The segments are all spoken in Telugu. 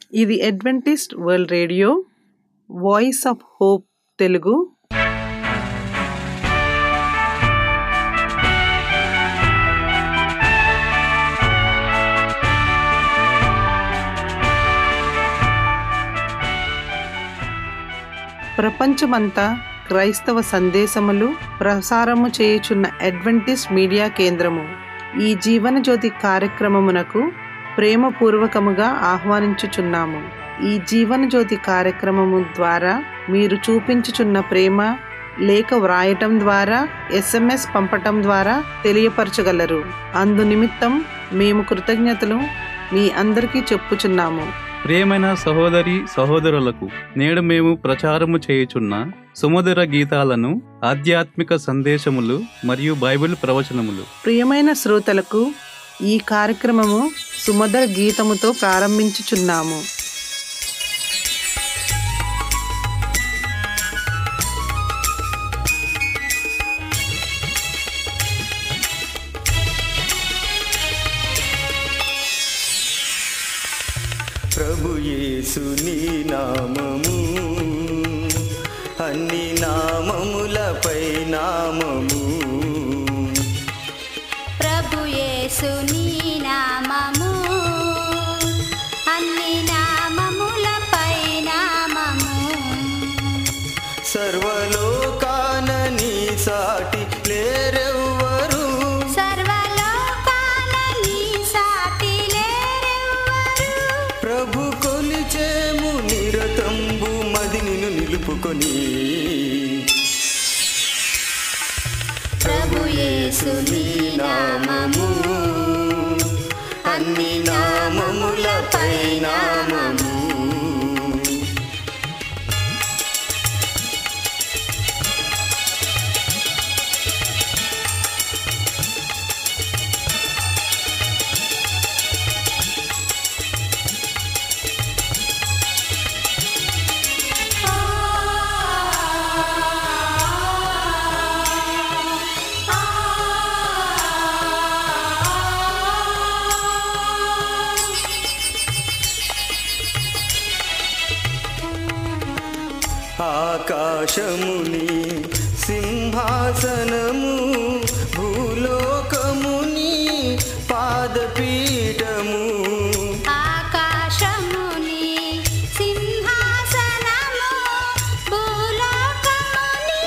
ఇది Adventist world radio voice of hope Telugu ప్రపంచమంతా క్రైస్తవ సందేశములు ప్రసారము చేయుచున్న అడ్వెంటిస్ట్ మీడియా కేంద్రము ఈ జీవన జ్యోతి కార్యక్రమమునకు ప్రేమపూర్వకముగా ఆహ్వానించుచున్నాము ఈ జీవన జ్యోతి కార్యక్రమము ద్వారా మీరు చూపించుచున్న ప్రేమ లేఖ వ్రాయటం ద్వారా ఎస్ఎంఎస్ పంపటం ద్వారా తెలియపరచగలరు అందు నిమిత్తం మేము కృతజ్ఞతలు మీ అందరికీ చెప్పుచున్నాము ప్రియమైన సహోదరి సహోదరులకు నేడు మేము ప్రచారము చేయుచున్న సుమధుర గీతాలను ఆధ్యాత్మిక సందేశములు మరియు బైబిల్ ప్రవచనములు ప్రియమైన శ్రోతలకు ఈ కార్యక్రమము సుమధుర గీతముతో ప్రారంభించుచున్నాము ప్రభు యేసుని నామము అన్ని నామములపై నామము ప్రభు యేసుని నామము అన్ని నామములపై నామము సర్వలోకాన నీ సాటి లేరెవ్వరు సర్వలోకాన నీ సాటి లేరెవ్వరు ప్రభు కొలిచేము నిరతంబు మది నిన్ను నిలుపుకొని ప్రభు యేసుని నామము అన్ని నామములపై నామము ఆకాశముని సింహాసనము భూలోకముని పాదపీఠము ఆకాశముని సింహాసనము భూలోకముని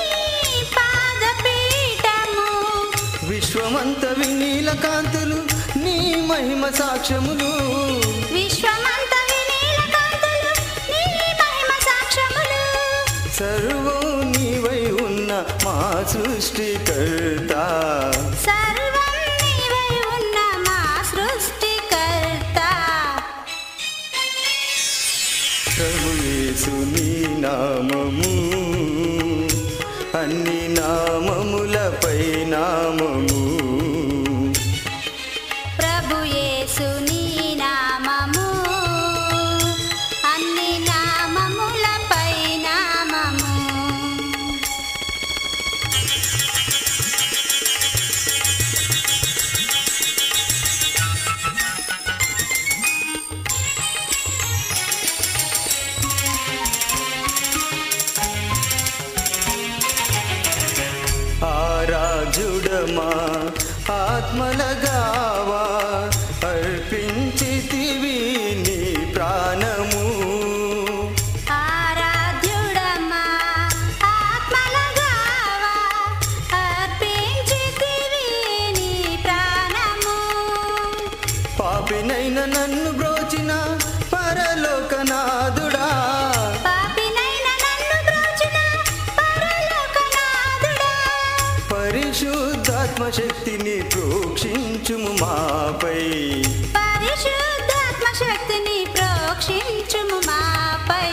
పాదపీఠము విశ్వమంత వినీల కాంతులు నీ మహిమ సాక్ష్యములు విశ్వమంత వినీలకాంతులు నీ మహిమ సాక్ష్యములు సర్వం నీవై ఉన్న మా సృష్టికర్త సర్వం నీవై ఉన్న మా సృష్టికర్త ప్రభు యేసు నీ నామము అన్ని నామములపై నామము ప్రభు యేసు నీ నామము అన్ని నామములపై నామము ఆరాజుడమా ఆత్మలగావా అర్పించితివి నీ ప్రాణము ఆరాధ్యుడమా ఆత్మలగావా అర్పించితివి నీ ప్రాణము పాపినైన నన్ను బ్రోచిన పరలోకనాథుడా పాపినైన నన్ను బ్రోచిన పరలోకనాథుడా పరిశుద్ధాత్మ శక్తిని ప్రోక్షించుము మాపై పరిశుద్ధాత్మ శక్తిని ప్రోక్షించుము మాపై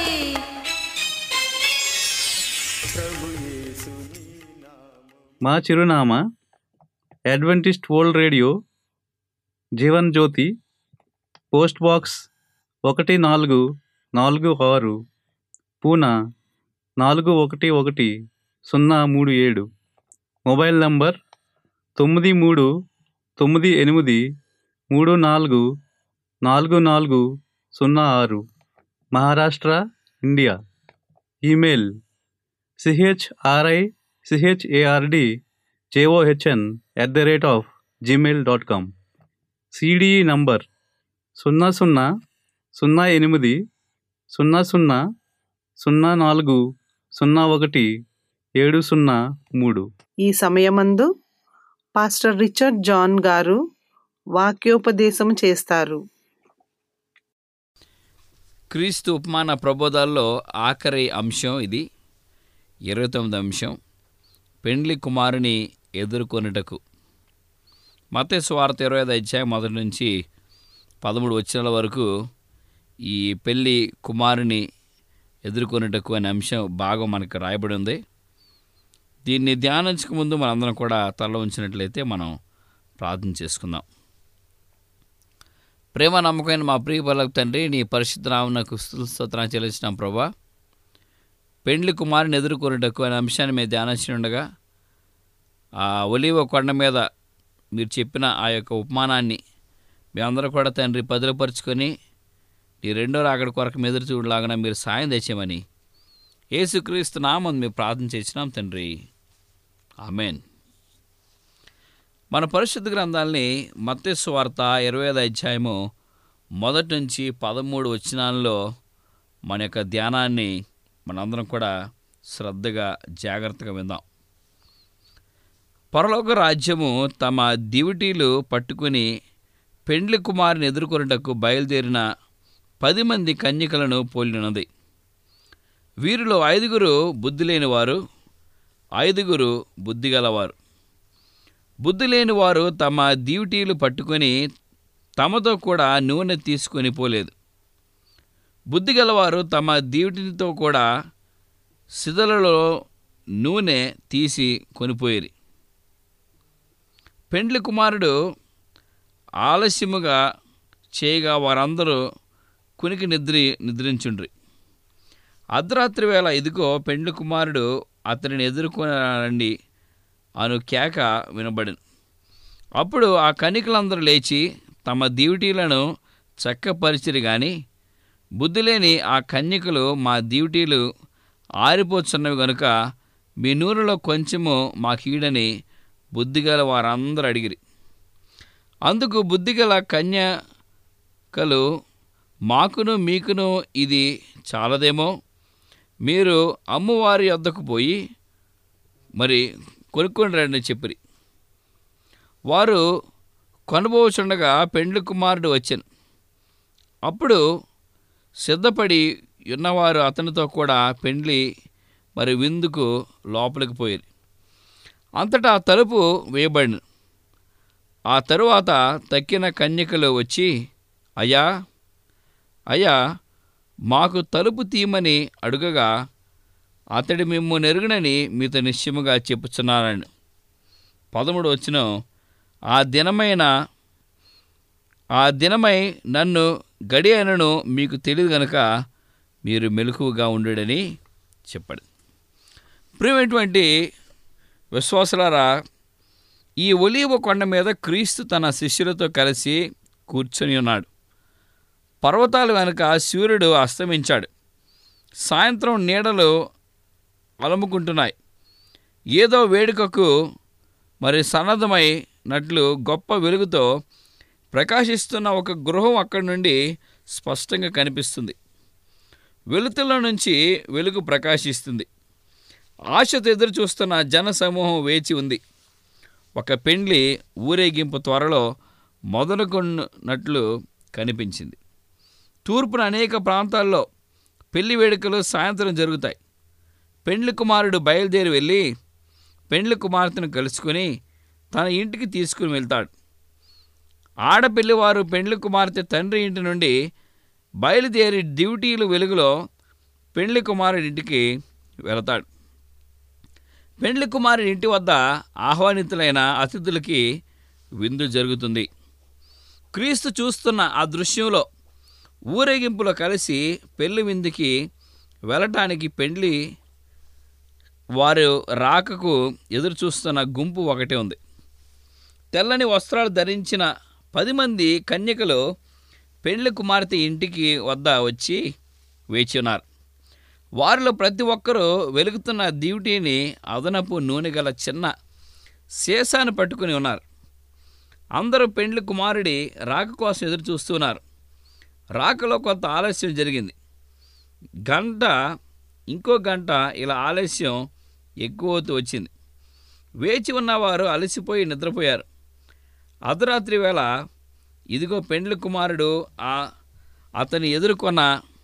ప్రభు యేసు నీ నామము మా చిరునామా Adventist world radio Jeevan Jyothi post box ఒకటి నాలుగు నాలుగు ఆరు పూనా నాలుగు ఒకటి ఒకటి సున్నా మూడు ఏడు మొబైల్ నంబర్ తొమ్మిది మూడు తొమ్మిది ఎనిమిది మూడు నాలుగు నాలుగు నాలుగు సున్నా ఆరు Maharashtra India email CHRI CHARD JOHN at the rate of Gmail dot com CDE number సున్నా సున్నా సున్నా ఎనిమిది సున్నా సున్నా సున్నా నాలుగు సున్నా ఒకటి ఏడు సున్నా మూడు ఈ సమయమందు పాస్టర్ రిచర్డ్ జాన్ గారు వాక్యోపదేశం చేస్తారు క్రీస్తు ఉపమాన ప్రబోధాల్లో ఆఖరి అంశం ఇది ఇరవై తొమ్మిది అంశం పెండ్లి కుమారుని ఎదుర్కొనుటకు మతే స్వార్థ ఇరవై ఐదు అధ్యాయం మొదటి నుంచి పదమూడు వచ్చిన వరకు ఈ పెళ్లి కుమారుని ఎదుర్కొనుటకు అనే అంశం బాగా మనకు రాయబడి ఉంది దీన్ని ధ్యానించక ముందు మనందరం కూడా తల ఉంచినట్లయితే మనం ప్రార్థన చేసుకుందాం ప్రేమ నమ్మకమైన మా ప్రియ పలకు తండ్రి నీ పరిశుద్ధ నామనకు స్తోత్రం చెల్లించినాం ప్రభా పెండ్లి కుమారుని ఎదుర్కొనుటకు అనే అంశాన్ని మేము ధ్యానించి ఉండగా ఆ ఒలివ కొండ మీద మీరు చెప్పిన ఆ యొక్క ఉపమానాన్ని మేమందరూ కూడా తండ్రి పదిలపరుచుకొని నీ రెండో రాకడ కొరకు మెదురు చూడలాగా మీరు సాయం తెచ్చామని యేసుక్రీస్తు నామం మేము ప్రార్థన చేసినాం తండ్రి ఆమెన్ మన పరిశుద్ధ గ్రంథాలని మత్తేసు వార్త ఇరవై ఐదు అధ్యాయము మొదటి నుంచి పదమూడు వచనాల్లో మన యొక్క ధ్యానాన్ని మనందరం కూడా శ్రద్ధగా జాగ్రత్తగా విందాం పరలోక రాజ్యము తమ దివిటీలు పట్టుకుని పెండ్లి కుమారుని ఎదుర్కొనుటకు బయలుదేరిన పది మంది కన్యకలను పోలినది వీరిలో ఐదుగురు బుద్ధి లేనివారు ఐదుగురు బుద్ధిగలవారు బుద్ధి లేని వారు తమ డ్యూటీలు పట్టుకొని తమతో కూడా నూనె తీసుకొని పోలేదు బుద్ధి గలవారు తమ డ్యూటీతో కూడా సిదలలో నూనె తీసి కొనిపోయేరి పెండ్లి కుమారుడు ఆలస్యముగా చేయగా వారందరూ కునికి నిద్రి నిద్రించుండ్రి అర్ధరాత్రి వేళ ఇదిగో పెండ్లి కుమారుడు అతనిని ఎదుర్కొనండి అను కేక వినబడింది అప్పుడు ఆ కనికలందరూ లేచి తమ డ్యూటీలను చక్కపరిచిరి గాని బుద్ధి లేని ఆ కన్యకలు మా డ్యూటీలు ఆరిపోతున్నవి గనుక మీ నూనెలో కొంచెము మాకీడని బుద్ధిగల వారందరూ అడిగిరి అందుకు బుద్ధిగల కన్యకలు మాకును మీకును ఇది చాలదేమో మీరు అమ్మవారి వద్దకు పోయి మరి కొనుక్కొని రండి చెప్పిరి వారు కొనబోచుండగా పెండ్లి కుమారుడు వచ్చాను అప్పుడు సిద్ధపడి ఉన్నవారు అతనితో కూడా పెండ్లి మరి విందుకు లోపలికి పోయారు అంతటా తలుపు వేయబడిన ఆ తరువాత తక్కిన కన్యకలు వచ్చి అయ్యా అయ్యా మాకు తలుపు తీయమని అడుగగా అతడి మిమ్ము నెరుగునని మీతో నిశ్చయముగా చెప్పుచున్నానని పదమూడు వచ్చిన ఆ దినమైన ఆ దినమై నన్ను గడి అయినను మీకు తెలియదు గనుక మీరు మెలకువగా ఉండడని చెప్పాడు ప్రియమైనటువంటి విశ్వాసులారా ఈ ఒలీవ కొండ మీద క్రీస్తు తన శిష్యులతో కలిసి కూర్చొని ఉన్నాడు పర్వతాల వెనుక సూర్యుడు అస్తమించాడు సాయంత్రం నీడలు అలముకుంటున్నాయి ఏదో వేడుకకు మరి సన్నద్ధమైనట్లు గొప్ప వెలుగుతో ప్రకాశిస్తున్న ఒక గృహం అక్కడి నుండి స్పష్టంగా కనిపిస్తుంది వెలుతుల నుంచి వెలుగు ప్రకాశిస్తుంది ఆశతో ఎదురు చూస్తున్న జన సమూహం వేచి ఉంది ఒక పెండ్లి ఊరేగింపు త్వరలో మొదలుకొన్నట్లు కనిపించింది తూర్పున అనేక ప్రాంతాల్లో పెళ్లి వేడుకలు సాయంత్రం జరుగుతాయి పెండ్లి కుమారుడు బయలుదేరి వెళ్ళి పెండ్లి కుమార్తెను కలుసుకొని తన ఇంటికి తీసుకుని వెళ్తాడు ఆడపిల్లివారు పెండ్లి కుమార్తె తండ్రి ఇంటి నుండి బయలుదేరి డ్యూటీలు వెలుగులో పెండ్లి కుమారుడి ఇంటికి వెళతాడు పెండ్లి కుమారుడి ఇంటి వద్ద ఆహ్వానితులైన అతిథులకి విందు జరుగుతుంది క్రీస్తు చూస్తున్న ఆ దృశ్యంలో ఊరేగింపులో కలిసి పెళ్లి విందుకి వెళ్ళటానికి పెండ్లి వారు రాకకు ఎదురు చూస్తున్న గుంపు ఒకటే ఉంది తెల్లని వస్త్రాలు ధరించిన పది మంది కన్యకలు పెండ్లి కుమార్తె ఇంటికి వద్ద వచ్చి వేచి ఉన్నారు వారిలో ప్రతి ఒక్కరూ వెలుగుతున్న డ్యూటీని అదనపు నూనె గల చిన్న సీసాను పట్టుకుని ఉన్నారు అందరూ పెండ్లి కుమారుడి రాక కోసం ఎదురు చూస్తున్నారు రాకలో కొంత ఆలస్యం జరిగింది గంట ఇంకో గంట ఇలా ఆలస్యం ఎక్కువ అవుతూ వచ్చింది వేచి ఉన్నవారు అలసిపోయి నిద్రపోయారు అర్ధరాత్రి వేళ ఇదిగో పెండ్లి కుమారుడు ఆ అతని ఎదుర్కొన్న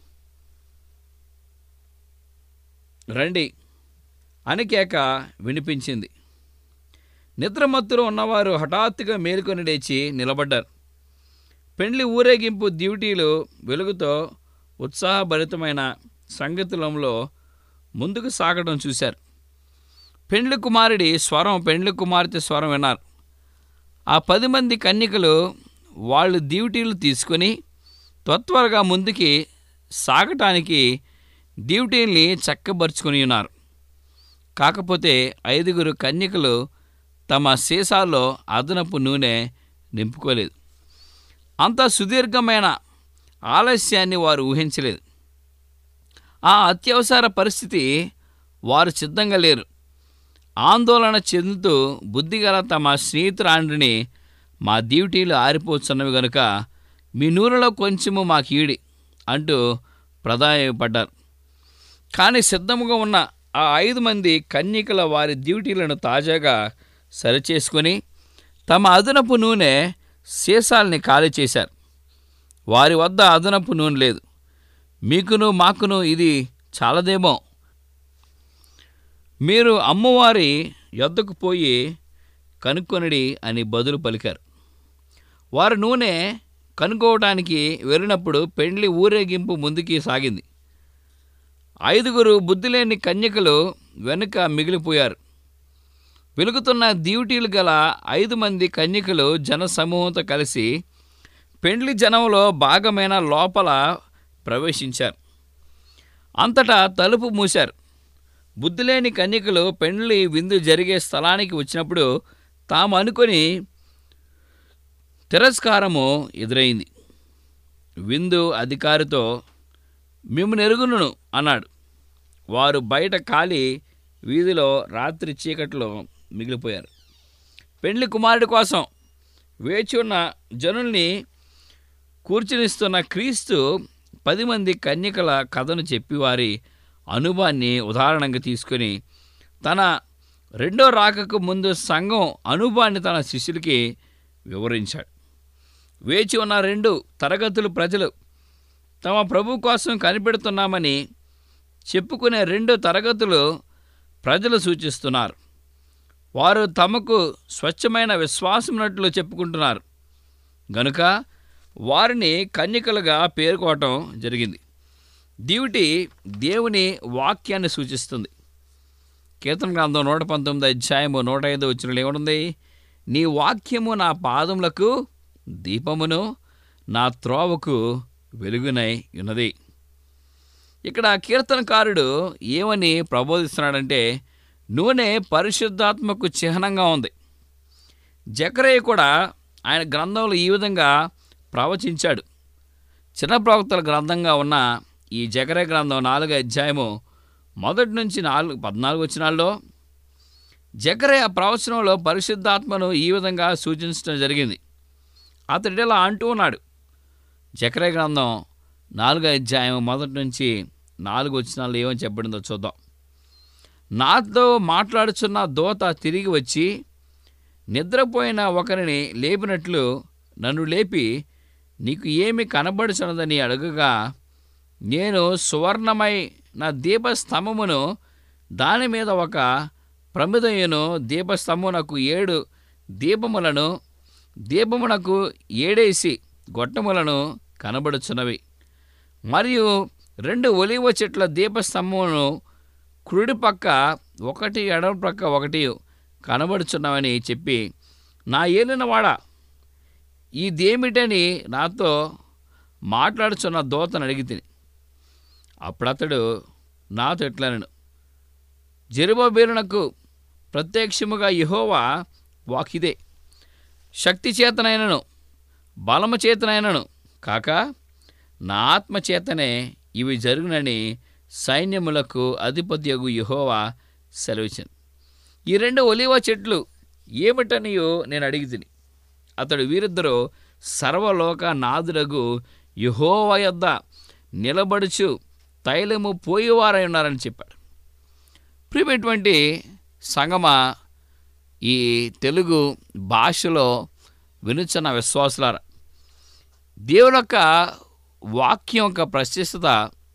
రండి అని కేక వినిపించింది నిద్రమత్తులో ఉన్నవారు హఠాత్తుగా మేలుకొని లేచి నిలబడ్డారు పెండ్లి ఊరేగింపు డ్యూటీలు వెలుగుతో ఉత్సాహభరితమైన సంగతులంలో ముందుకు సాగడం చూశారు పెండ్లి కుమారుడి స్వరం పెండ్లి కుమార్తె స్వరం విన్నారు ఆ పది మంది కన్యకలు వాళ్ళు డ్యూటీలు తీసుకొని త్వత్వరగా ముందుకి సాగటానికి డ్యూటీల్ని చక్కబరుచుకొని ఉన్నారు కాకపోతే ఐదుగురు కన్యకలు తమ సీసాల్లో అదనపు నూనె నింపుకోలేదు అంత సుదీర్ఘమైన ఆలస్యాన్ని వారు ఊహించలేదు ఆ అత్యవసర పరిస్థితి వారు సిద్ధంగా లేరు ఆందోళన చెందుతూ బుద్ధిగల తమ స్నేహితురాండ్రిని మా డ్యూటీలు ఆరిపోతున్నవి గనుక మీ నూనెలో కొంచెము మాకు ఈడి అంటూ ప్రదాయపడ్డారు కానీ సిద్ధముగా ఉన్న ఆ ఐదు మంది కన్యకల వారి డ్యూటీలను తాజాగా సరిచేసుకొని తమ అదనపు నూనె సీసాల్ని ఖాళీ చేశారు వారి వద్ద అదనపు నూనె లేదు మీకును మాకును ఇది చాలదేమో మీరు అమ్మవారి యొద్దకు పోయి కనుక్కొనిడి అని బదులు పలికారు వారు నూనె కనుక్కోవటానికి వెళ్ళినప్పుడు పెండ్లి ఊరేగింపు ముందుకి సాగింది ఐదుగురు బుద్ధిలేని కన్యకలు వెనుక మిగిలిపోయారు వెలుగుతున్న డ్యూటీలు గల ఐదు మంది కన్యకలు జనసమూహంతో కలిసి పెండ్లి జనంలో భాగమైన లోపల ప్రవేశించారు అంతటా తలుపు మూశారు బుద్ధిలేని కన్యకలు పెండ్లి విందు జరిగే స్థలానికి వచ్చినప్పుడు తాము అనుకొని తిరస్కారము ఎదురైంది విందు అధికారితో మేము నెరుగును అన్నాడు వారు బయట ఖాళీ వీధిలో రాత్రి చీకట్లో మిగిలిపోయారు పెండ్లి కుమారుడి కోసం వేచి ఉన్న జనుల్ని కూర్చునిస్తున్న క్రీస్తు పది మంది కన్యకల కథను చెప్పి వారి అనుభవాన్ని ఉదాహరణగా తీసుకొని తన రెండో రాకకు ముందు సంఘం అనుభవాన్ని తన శిష్యులకి వివరించాడు వేచి ఉన్న రెండు తరగతులు ప్రజలు తమ ప్రభు కోసం కనిపెడుతున్నామని చెప్పుకునే రెండు తరగతులు ప్రజలు సూచిస్తున్నారు వారు తమకు స్వచ్ఛమైన విశ్వాసమున్నట్లు చెప్పుకుంటున్నారు గనుక వారిని కన్యకలుగా పేర్కోవటం జరిగింది దీవిటి దేవుని వాక్యాన్ని సూచిస్తుంది కీర్తన గ్రంథం నూట పంతొమ్మిది అధ్యాయము నూట ఐదు వచ్చిన ఏమనుంది నీ వాక్యము నా పాదములకు దీపమును నా త్రోవకు వెలుగునై ఉన్నది ఇక్కడ కీర్తనకారుడు ఏమని ప్రబోధిస్తున్నాడంటే నూనె పరిశుద్ధాత్మకు చిహ్నంగా ఉంది జకరయ్య కూడా ఆయన గ్రంథంలో ఈ విధంగా ప్రవచించాడు చిన్న ప్రవక్తల గ్రంథంగా ఉన్న ఈ జకరే గ్రంథం నాలుగో అధ్యాయము మొదటి నుంచి నాలుగు పద్నాలుగు వచ్చినాల్లో జకరే ఆ ప్రవచనంలో పరిశుద్ధాత్మను ఈ విధంగా సూచించడం జరిగింది అతడు ఇలా అంటూ ఉన్నాడు జకరే గ్రంథం నాలుగో అధ్యాయం మొదటి నుంచి నాలుగు వచ్చినాల్లో ఏమని చెప్పబడిందో చూద్దాం నాతో మాట్లాడుచున్న దోత తిరిగి వచ్చి నిద్రపోయిన ఒకరిని లేపినట్లు నన్ను లేపి నీకు ఏమి కనబడుచున్నదని అడగగా నేను సువర్ణమై నా దీపస్తంభమును దాని మీద ఒక ప్రమిదయ్యను దీపస్తంభమునకు ఏడు దీపములను దీపమునకు ఏడేసి గొట్టములను కనబడుచున్నవి మరియు రెండు ఒలివ చెట్ల దీపస్తంభమును కుడి పక్క ఒకటి ఎడమ పక్క ఒకటి కనబడుచున్నవని చెప్పి నా ఏలినవాడా ఇదేమిటని నాతో మాట్లాడుచున్న దోతను అడిగి తిని అప్పుడతడు నాతో ఎట్లనను జెరుబబేలునకు ప్రత్యక్షముగా యెహోవా వాకిదే శక్తి చేతనైనను బలము చేతనైనను కాక నా ఆత్మ చేతనే ఇవి జరుగునని సైన్యములకు అధిపత్యగు యెహోవా సెలవిచ్చింది ఈ రెండు ఒలివ చెట్లు ఏమిటనియో నేను అడిగి తిని అతడు వీరిద్దరూ సర్వలోక నాదుడగు యహోవ యొద్ద నిలబడుచు తైలము పోయేవారై ఉన్నారని చెప్పాడు ప్రియమైనటువంటి సంగమ ఈ తెలుగు భాషలో వినుచున్న విశ్వాసులారా దేవుని యొక్క వాక్యం యొక్క ప్రశస్తత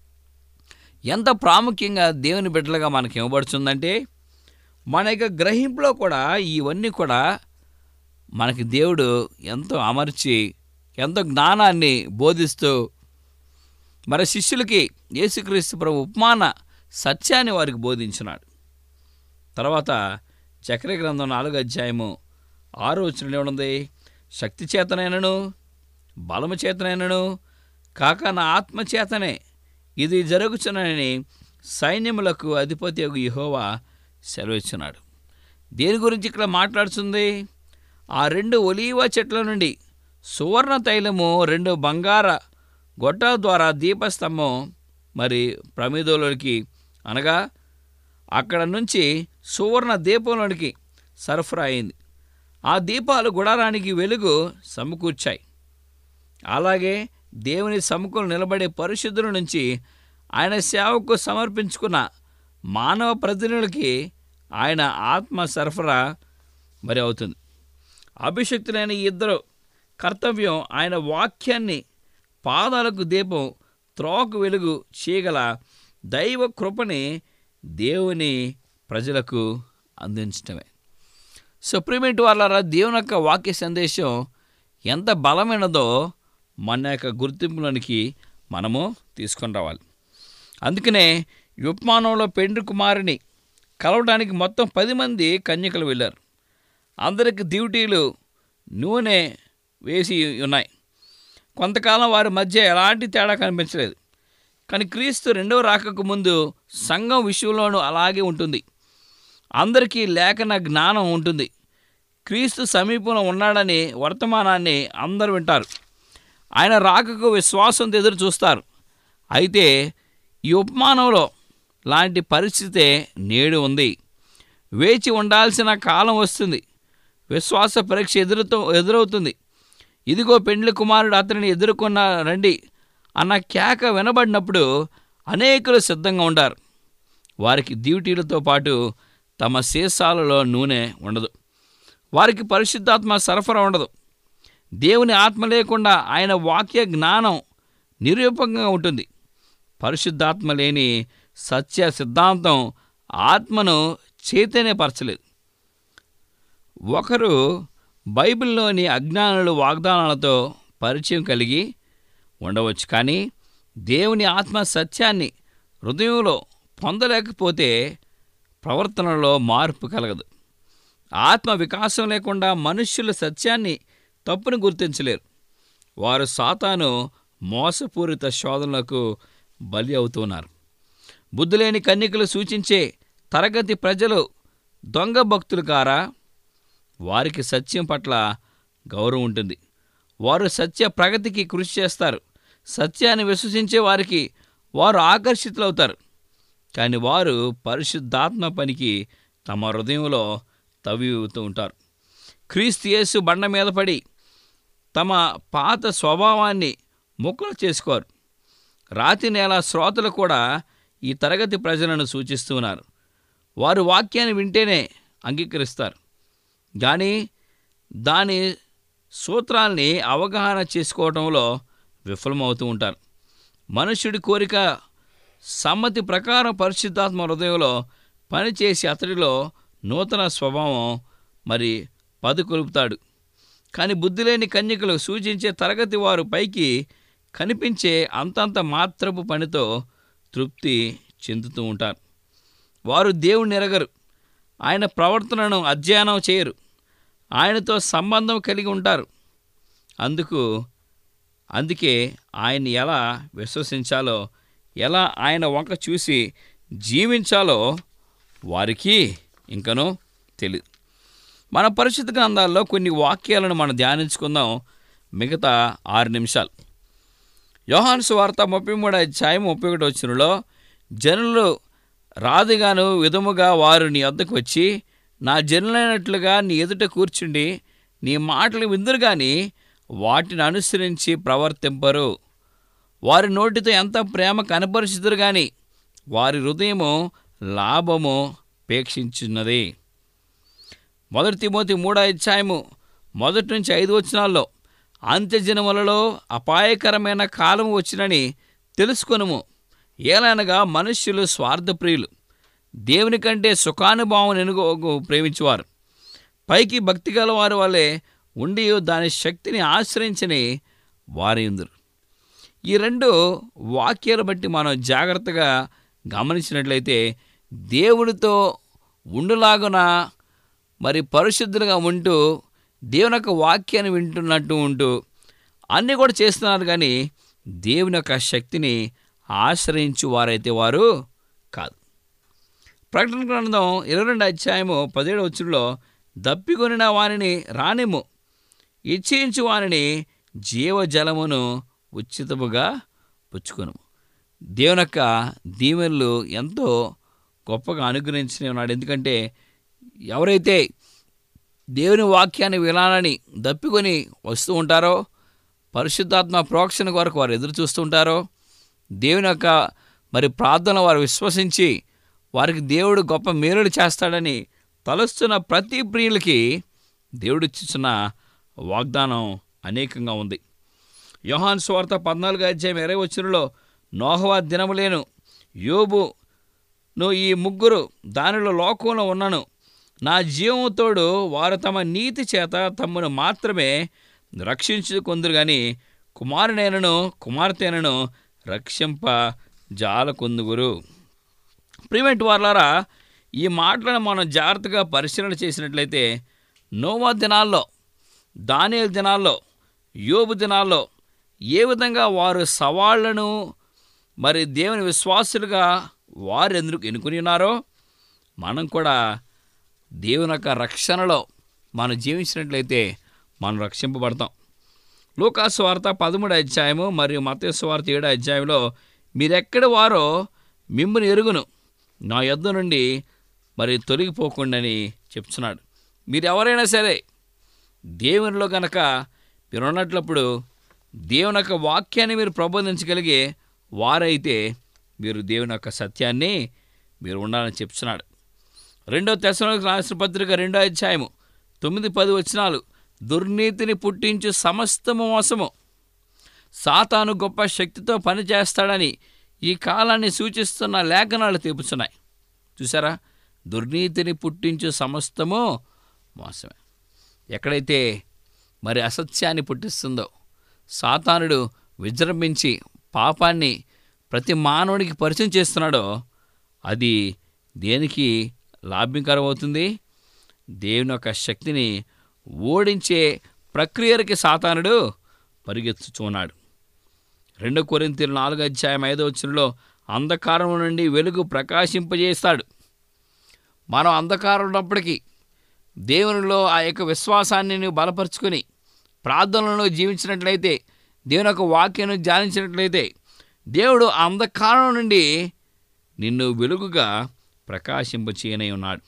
ఎంత ప్రాముఖ్యంగా దేవుని బిడ్డలుగా మనకి ఇవ్వబడుతుందంటే మన యొక్క గ్రహింపులో కూడా ఇవన్నీ కూడా మనకి దేవుడు ఎంతో అమర్చి ఎంతో జ్ఞానాన్ని బోధిస్తూ మరి శిష్యులకి యేసుక్రీస్తు ప్రభు ఉపమాన సత్యాన్ని వారికి బోధించినాడు తర్వాత చక్ర గ్రంథం నాలుగో అధ్యాయము ఆరో వచ్చిన ఏముంది శక్తి చేతనైనను బలము చేతనైనను కాక నా ఆత్మ చేతనే ఇది జరుగుచునని సైన్యములకు అధిపతి యహోవా సెలవిచ్చున్నాడు దేని గురించి ఇక్కడ మాట్లాడుతుంది ఆ రెండు ఒలీవ చెట్ల నుండి సువర్ణ తైలము రెండు బంగార గొట్టాల ద్వారా దీపస్తంభం మరి ప్రమిదలోనికి అనగా అక్కడ నుంచి సువర్ణ దీపంలోనికి సరఫరా అయింది ఆ దీపాలు గుడారానికి వెలుగు సమకూర్చాయి అలాగే దేవుని సముఖంలో నిలబడే పరిశుద్ధుల నుంచి ఆయన సేవకు సమర్పించుకున్న మానవ ప్రతినిధులకి ఆయన ఆత్మ సరఫరా మరి అవుతుంది అభిషక్తులైన ఈ ఇద్దరు కర్తవ్యం ఆయన వాక్యాన్ని పాదాలకు దీపం త్రోకు వెలుగు చేయగల దైవ కృపని దేవుని ప్రజలకు అందించటమే సుప్రీమేట్ వాళ్ళ దేవుని యొక్క వాక్య సందేశం ఎంత బలమైనదో మన యొక్క గుర్తింపులోనికి మనము తీసుకొని రావాలి అందుకనే యుప్మానంలో పెండ్రి కుమారుని కలవడానికి మొత్తం పది మంది కన్యకలు వెళ్ళారు అందరికి డ్యూటీలు నూనె వేసి ఉన్నాయి కొంతకాలం వారి మధ్య ఎలాంటి తేడా కనిపించలేదు కానీ క్రీస్తు రెండవ రాకకు ముందు సంఘం విషయంలోనూ అలాగే ఉంటుంది అందరికీ లేఖన జ్ఞానం ఉంటుంది క్రీస్తు సమీపంలో ఉన్నాడని వర్తమానాన్ని అందరూ వింటారు ఆయన రాకకు విశ్వాసంతో ఎదురు చూస్తారు అయితే ఈ ఉపమానంలో లాంటి పరిస్థితే నేడు ఉంది వేచి ఉండాల్సిన కాలం వస్తుంది విశ్వాస పరీక్ష ఎదురుతో ఎదురవుతుంది ఇదిగో పెండ్లి కుమారుడు అతనిని ఎదుర్కొన్న రండి అన్న కేక వినబడినప్పుడు అనేకులు సిద్ధంగా ఉంటారు వారికి డ్యూటీలతో పాటు తమ సీసాలలో నూనె ఉండదు వారికి పరిశుద్ధాత్మ సరఫరా ఉండదు దేవుని ఆత్మ లేకుండా ఆయన వాక్య జ్ఞానం నిరూపంగా ఉంటుంది పరిశుద్ధాత్మ లేని సత్య సిద్ధాంతం ఆత్మను చైతన్యపరచలేదు ఒకరు బైబిల్లోని అజ్ఞానులు వాగ్దానాలతో పరిచయం కలిగి ఉండవచ్చు కానీ దేవుని ఆత్మ సత్యాన్ని హృదయంలో పొందలేకపోతే ప్రవర్తనలో మార్పు కలగదు ఆత్మ వికాసం లేకుండా మనుష్యుల సత్యాన్ని తప్పును గుర్తించలేరు వారు సాతాను మోసపూరిత శోధనలకు బలి అవుతున్నారు బుద్ధులేని కన్యకలు సూచించే తరగతి ప్రజలు దొంగ భక్తులు కారా వారికి సత్యం పట్ల గౌరవం ఉంటుంది వారు సత్య ప్రగతికి కృషి చేస్తారు సత్యాన్ని విశ్వసించే వారికి వారు ఆకర్షితులవుతారు కానీ వారు పరిశుద్ధాత్మ పనికి తమ హృదయంలో తవ్వివుతూ ఉంటారు క్రీస్తు యేసు బండ మీద పడి తమ పాత స్వభావాన్ని ముక్కలు చేసుకోరు రాతి నేల శ్రోతలు కూడా ఈ తరగతి ప్రజలను సూచిస్తున్నారు వారు వాక్యాన్ని వింటేనే అంగీకరిస్తారు కానీ దాని సూత్రాల్ని అవగాహన చేసుకోవడంలో విఫలమవుతూ ఉంటారు మనుష్యుడి కోరిక సమ్మతి ప్రకారం పరిశుద్ధాత్మ హృదయంలో పనిచేసి అతడిలో నూతన స్వభావం మరి పదుకొలుపుతాడు కానీ బుద్ధి లేని కన్యకలు సూచించే తరగతి వారు పైకి కనిపించే అంతంత మాత్రపు పనితో తృప్తి చెందుతూ ఉంటారు వారు దేవుణ్ణి ఎరగరు ఆయన ప్రవర్తనను అధ్యయనం చేయరు ఆయనతో సంబంధం కలిగి ఉంటారు అందుకు అందుకే ఆయన్ని ఎలా విశ్వసించాలో ఎలా ఆయన వంక చూసి జీవించాలో వారికి ఇంకనూ తెలియదు మన పరిశుద్ధ గ్రంథాల్లో కొన్ని వాక్యాలను మనం ధ్యానించుకుందాం మిగతా ఆరు నిమిషాలు యోహాను సువార్త ముప్పై మూడు అధ్యాయం ముప్పై ఒకటి వచ్చినలో జనులు రాదుగాను విధముగా వారు నీ వద్దకు వచ్చి నా జనులైనట్లుగా నీ ఎదుట కూర్చుండి నీ మాటలు విందురు గాని వాటిని అనుసరించి ప్రవర్తింపరు వారి నోటితో ఎంత ప్రేమ కనపరుచుదురు గాని వారి హృదయము లాభము పేక్షించున్నది మొదటి తిమోతి మూడో అధ్యాయము మొదటి నుంచి ఐదు వచనాల్లో అంత్యజనములలో అపాయకరమైన కాలం వచ్చినని తెలుసుకొనుము ఏలనగా మనుష్యులు స్వార్థప్రియులు దేవుని కంటే సుఖానుభావం ఎనుగోగు ప్రేమించువారు పైకి భక్తి గల వారి వల్లే ఉండి దాని శక్తిని ఆశ్రయించని వారి ఉందరు ఈ రెండు వాక్యాలు బట్టి మనం జాగ్రత్తగా గమనించినట్లయితే దేవుడితో ఉండులాగున మరి పరిశుద్ధులుగా ఉంటూ దేవుని యొక్క వాక్యాన్ని వింటున్నట్టు ఉంటూ అన్నీ కూడా చేస్తున్నారు కానీ దేవుని యొక్క శక్తిని ఆశ్రయించు వారైతే వారు కాదు ప్రకటన గ్రంథం ఇరవై రెండు అధ్యాయము పదిహేడు వచ్చులో దప్పికొనిన వానిని రానిము ఇచ్చించు వానిని జీవజలమును ఉచితముగా పుచ్చుకొను దేవుని యొక్క దీవెనలు ఎంతో గొప్పగా అనుగ్రహించి ఉన్నాడు ఎందుకంటే ఎవరైతే దేవుని వాక్యాన్ని వినాలని దప్పికొని వస్తూ ఉంటారో పరిశుద్ధాత్మ ప్రోక్షణ కొరకు వారు ఎదురు చూస్తూ ఉంటారో దేవుని యొక్క మరి ప్రార్థన వారు విశ్వసించి వారికి దేవుడు గొప్ప మేలుడు చేస్తాడని తలుస్తున్న ప్రతి ప్రియులకి దేవుడు ఇచ్చిన వాగ్దానం అనేకంగా ఉంది యోహాన్ స్వార్త పద్నాలుగు అధ్యాయం ఇరవై వచ్చినలో నోహవా దినములేను యోబు నువ్వు ఈ ముగ్గురు దానిలో లోకంలో ఉన్నను నా జీవముతోడు వారు తమ నీతి చేత తమ్మును మాత్రమే రక్షించుకుందరు కానీ కుమారునైనను కుమార్తెనను రక్షింప జాలకొందుగురు ప్రివెంట్ వార్లారా ఈ మాటలను మనం జాగ్రత్తగా పరిశీలన చేసినట్లయితే నోవా దినాల్లో దానియల్ దినాల్లో యోబు దినాల్లో ఏ విధంగా వారు సవాళ్లను మరి దేవుని విశ్వాసులుగా వారు ఎందుకు ఎన్నుకుని ఉన్నారో మనం కూడా దేవుని యొక్క రక్షణలో మనం జీవించినట్లయితే మనం రక్షింపబడతాం లూకాసు వార్త పదమూడు అధ్యాయము మరియు మతేసు వార్త ఏడు అధ్యాయంలో మీరెక్కడ వారో మిమ్మల్ని ఎరుగును నా యొద్ద నుండి మరి తొలగిపోకుండాని చెప్తున్నాడు మీరు ఎవరైనా సరే దేవునిలో గనక మీరు ఉన్నట్లప్పుడు దేవుని యొక్క వాక్యాన్ని మీరు ప్రబోధించగలిగే వారైతే మీరు దేవుని యొక్క సత్యాన్ని మీరు ఉండాలని చెప్తున్నాడు రెండో తెశలోనికి రాసిన పత్రిక రెండో అధ్యాయము తొమ్మిది పది వచనాలు దుర్నీతిని పుట్టించు సమస్తము మోసము సాతాను గొప్ప శక్తితో పనిచేస్తాడని ఈ కాలాన్ని సూచిస్తున్న లేఖనాలు తెపుచున్నాయి చూసారా దుర్నీతిని పుట్టించు సమస్తము మోసమే ఎక్కడైతే మరి అసత్యాన్ని పుట్టిస్తుందో సాతానుడు విజృంభించి పాపాన్ని ప్రతి మానవుడికి పరిచయం చేస్తున్నాడో అది దేనికి లాభ్యకరం అవుతుంది దేవుని యొక్క శక్తిని ఓడించే ప్రక్రియకి సాతానుడు పరిగెత్తుచున్నాడు రెండో కొరింతలు నాలుగు అధ్యాయం ఐదో వచ్చినలో అంధకారం నుండి వెలుగు ప్రకాశింపజేస్తాడు మనం అంధకారం ఉన్నప్పటికీ దేవునిలో ఆ యొక్క విశ్వాసాన్ని నువ్వు బలపరుచుకొని ప్రార్థనలో జీవించినట్లయితే దేవుని యొక్క వాక్యాన్ని ధ్యానించినట్లయితే దేవుడు ఆ అంధకారం నుండి నిన్ను వెలుగుగా ప్రకాశింపచేయనై ఉన్నాడు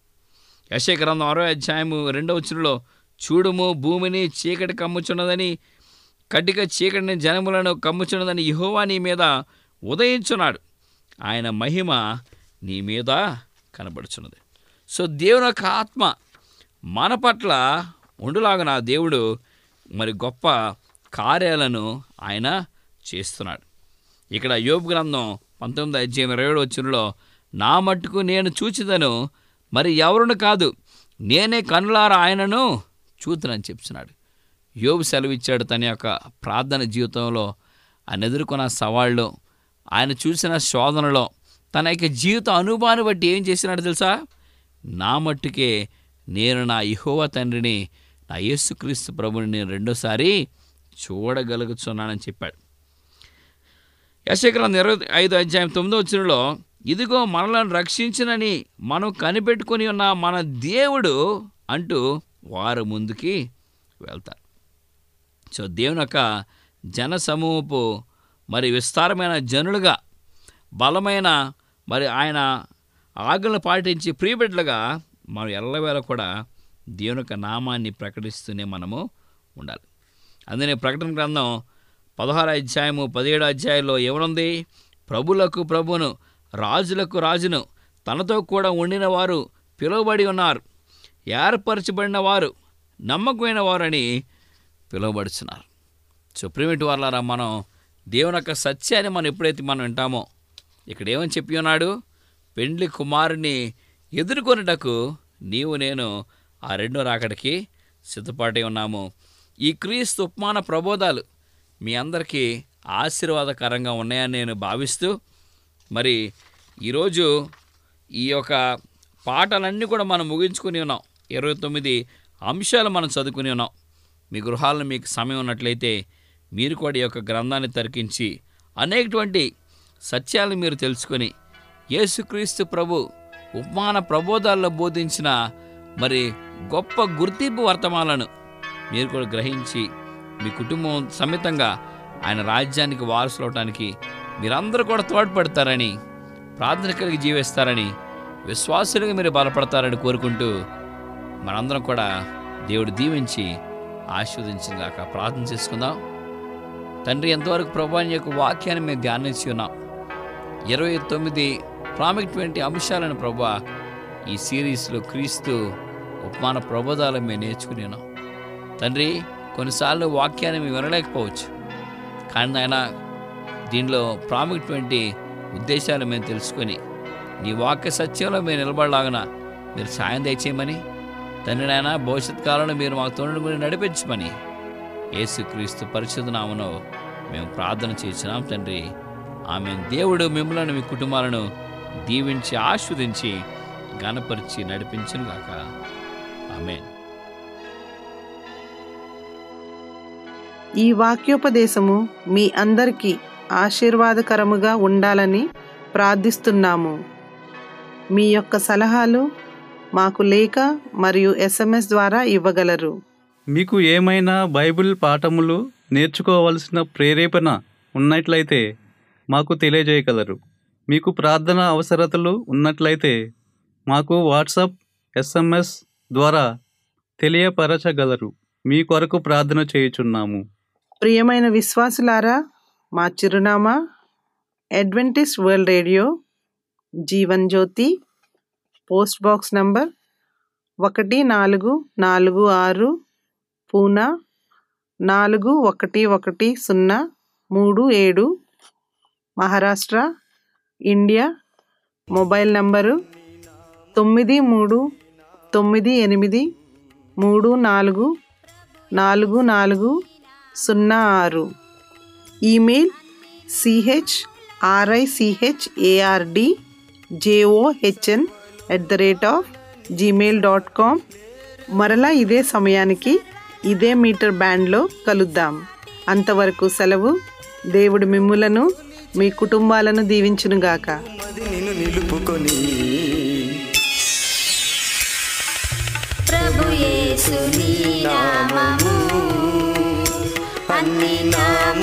యశయ గ్రంథం అరవై అధ్యాయము రెండవ వచనంలో చూడుము భూమిని చీకటి కమ్ముచున్నదని కటిక చీకటిని జనములను కమ్ముచున్నదని యెహోవా నీ మీద ఉదయించున్నాడు ఆయన మహిమ నీ మీద కనబడుచున్నది సో దేవుని యొక్క ఆత్మ మన పట్ల ఉండులాగా నా దేవుడు మరి గొప్ప కార్యాలను ఆయన చేస్తున్నాడు ఇక్కడ యోబు గ్రంథం పంతొమ్మిది అధ్యాయం ఇరవై ఏడు వచ్చినలో నా మట్టుకు నేను చూచిదను మరి ఎవరును కాదు నేనే కనులారా ఆయనను చూతునని చెప్తున్నాడు యోబు సెలవిచ్చాడు తన యొక్క ప్రార్థన జీవితంలో ఆయన ఎదుర్కొన్న సవాళ్ళు ఆయన చూసిన శోధనలో తన యొక్క జీవిత అనుభవాన్ని బట్టి ఏం చేసినాడు తెలుసా నా మట్టుకే నేను నా ఇహోవ తండ్రిని నా యేసుక్రీస్తు ప్రభుని నేను రెండోసారి చూడగలుగుతున్నానని చెప్పాడు యశగ్రంథం ఇరవై ఐదు అధ్యాయం తొమ్మిదో వచ్చినలో ఇదిగో మనలను రక్షించినని మనం కనిపెట్టుకొని ఉన్న మన దేవుడు అంటూ వారు ముందుకి వెళ్తారు సో దేవుని యొక్క జన సమూహపు మరి విస్తారమైన జనులుగా బలమైన మరి ఆయన ఆజ్ఞలు పాటించి ప్రియబిడ్డలుగా మనం ఎల్లవేళ కూడా దేవుని యొక్క నామాన్ని ప్రకటిస్తూనే మనము ఉండాలి అందునే ప్రకటన గ్రంథం పదహారు అధ్యాయము పదిహేడు అధ్యాయంలో ఏమనుంది ప్రభులకు ప్రభును రాజులకు రాజును తనతో కూడా ఉండిన వారు పిలువబడి ఉన్నారు ఏర్పరచబడిన వారు నమ్మకమైన వారని పిలువబడుచున్నారు సో ప్రిమిటి వాళ్ళారా మనం దేవుని యొక్క సత్యాన్ని మనం ఎప్పుడైతే మనం వింటామో ఇక్కడ ఏమని చెప్పి ఉన్నాడు పెండ్లి కుమారుని ఎదుర్కొనుటకు నీవు నేను ఆ రెండో రాకడికి సిద్ధపాటై ఉన్నాము ఈ క్రీస్తు ఉపమాన ప్రబోధాలు మీ అందరికీ ఆశీర్వాదకరంగా ఉన్నాయని నేను భావిస్తూ మరి ఈరోజు ఈ యొక్క పాటలన్నీ కూడా మనం ముగించుకుని ఉన్నాం ఇరవై తొమ్మిది అంశాలు మనం చదువుకుని ఉన్నాం మీ గృహాల్లో మీకు సమయం ఉన్నట్లయితే మీరు కూడా ఈ యొక్క గ్రంథాన్ని తరికించి అనేకటువంటి సత్యాలు మీరు తెలుసుకొని యేసుక్రీస్తు ప్రభు ఉపమాన ప్రబోధాల్లో బోధించిన మరి గొప్ప గుర్తింపు వర్తమాలను మీరు కూడా గ్రహించి మీ కుటుంబం సమేతంగా ఆయన రాజ్యానికి వారసులు అవటానికి మీరందరూ కూడా తోడ్పడతారని ప్రార్థన కలిగి జీవిస్తారని విశ్వాసులుగా మీరు బలపడతారని కోరుకుంటూ మనందరం కూడా దేవుడు దీవించి ఆశీర్వదించిన గాక ప్రార్థన చేసుకుందాం తండ్రి ఎంతవరకు ప్రభాని యొక్క వాక్యాన్ని మేము ధ్యానించి ఉన్నాం ఇరవై తొమ్మిది ప్రాముఖ్యమైన అంశాలను ప్రభా ఈ సిరీస్లో క్రీస్తు ఉపమాన ప్రబోధాలు మేము నేర్చుకుని ఉన్నాం తండ్రి కొన్నిసార్లు వాక్యాన్ని మేము వినలేకపోవచ్చు కానీ ఆయన దీనిలో ప్రాముఖ్యమైన ఉద్దేశాలు మేము తెలుసుకొని నీ వాక్య సత్యంలో మేము నిలబడలాగన మీరు సాయం దయచేయమని తండ్రి నాయన భవిష్యత్ కాలంలో మీరు మాకు తోడు నడిపించమని యేసుక్రీస్తు పరిశుద్ధ నామను మేము ప్రార్థన చేసినాం తండ్రి ఆమె దేవుడు మిమ్మల్ని మీ కుటుంబాలను దీవించి ఆస్వాదించి గణపరిచి నడిపించును గాక ఆమెన్ ఈ వాక్యోపదేశము మీ అందరికీ ఆశీర్వాదకరముగా ఉండాలని ప్రార్థిస్తున్నాము మీ యొక్క సలహాలు మాకు లేఖ మరియు ఎస్ఎంఎస్ ద్వారా ఇవ్వగలరు మీకు ఏమైనా బైబిల్ పాఠములు నేర్చుకోవలసిన ప్రేరేపణ ఉన్నట్లయితే మాకు తెలియజేయగలరు మీకు ప్రార్థన అవసరతలు ఉన్నట్లయితే మాకు వాట్సాప్ ఎస్ఎంఎస్ ద్వారా తెలియపరచగలరు మీ కొరకు ప్రార్థన చేయుచున్నాము ప్రియమైన విశ్వాసులారా మా చిరునామా Adventist world radio Jeevan Jyothi post box number ఒకటి నాలుగు నాలుగు ఆరు పూనా నాలుగు ఒకటి ఒకటి సున్నా మూడు ఏడు మహారాష్ట్ర ఇండియా మొబైల్ నంబరు తొమ్మిది మూడు తొమ్మిది ఎనిమిది మూడు నాలుగు నాలుగు నాలుగు సున్నా ఆరు email CH RICH ARD JOHN at the rate of Gmail dot com మరలా ఇదే సమయానికి ఇదే మీటర్ బ్యాండ్లో కలుద్దాం అంతవరకు సెలవు దేవుడు మిమ్ములను మీ కుటుంబాలను దీవించునుగాక మది నిన్ను నిలుపుకొని ప్రభు యేసు నీ నామము అన్ని నామ